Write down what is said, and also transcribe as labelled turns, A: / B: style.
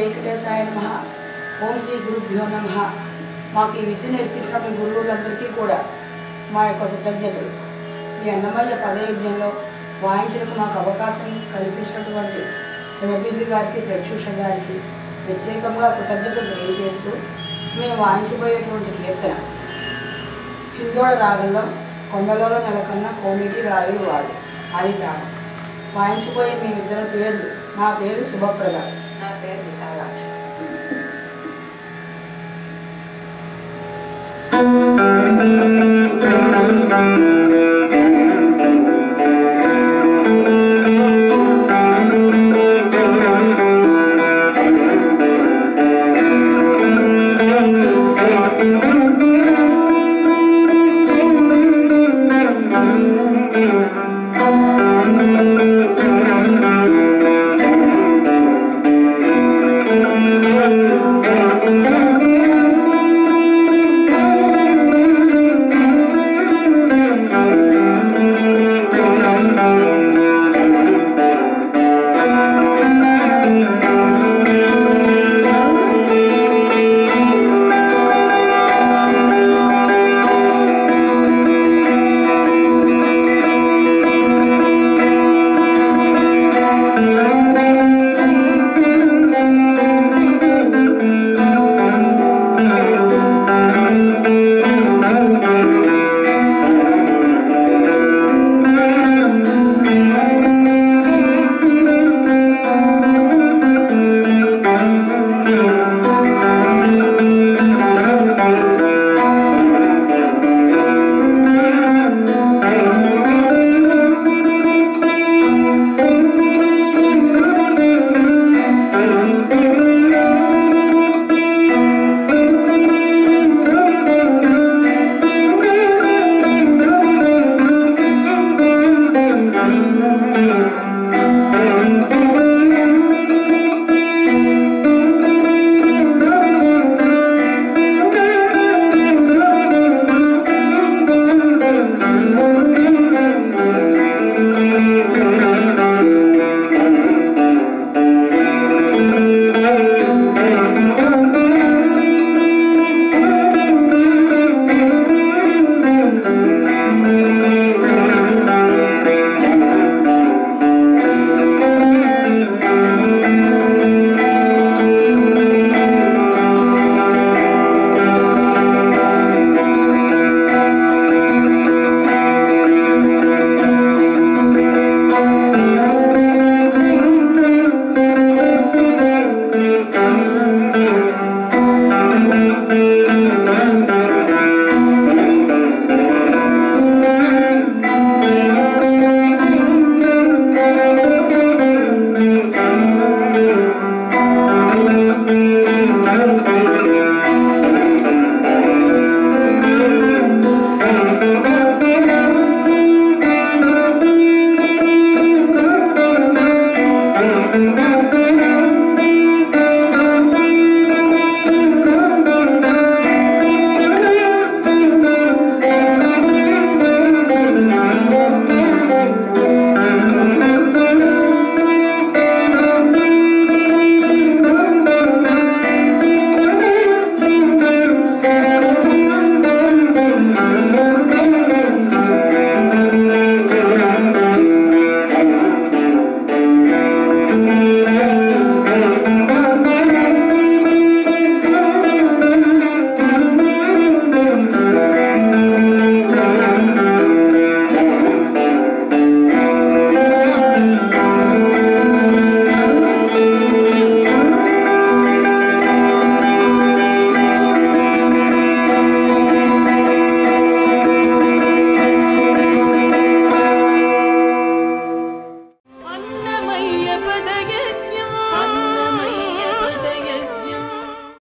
A: వెంకటేశాయ నమ ఓం శ్రీ గురుభ్యో నమ మాకు ఈ విద్య నేర్పించిన మీ గురువులందరికీ కూడా మా యొక్క కృతజ్ఞతలు ఈ అన్నమయ్య పదయజ్ఞంలో వాయించడానికి మాకు అవకాశం కల్పించినటువంటి రవీంద్ర గారికి ప్రత్యూష గారికి ప్రత్యేకంగా కృతజ్ఞతలు తెలియజేస్తూ మేము వాయించబోయేటువంటి కీర్తన హిందోళ రాగంలో కొండలలో నెలకొన్న కోమిడి రాయుడు వాడు అది తాను వాయించబోయే మేమిద్దరి పేర్లు నా పేరు శుభప్రద
B: నా పేరు విశాలాక్షి
C: Thank you.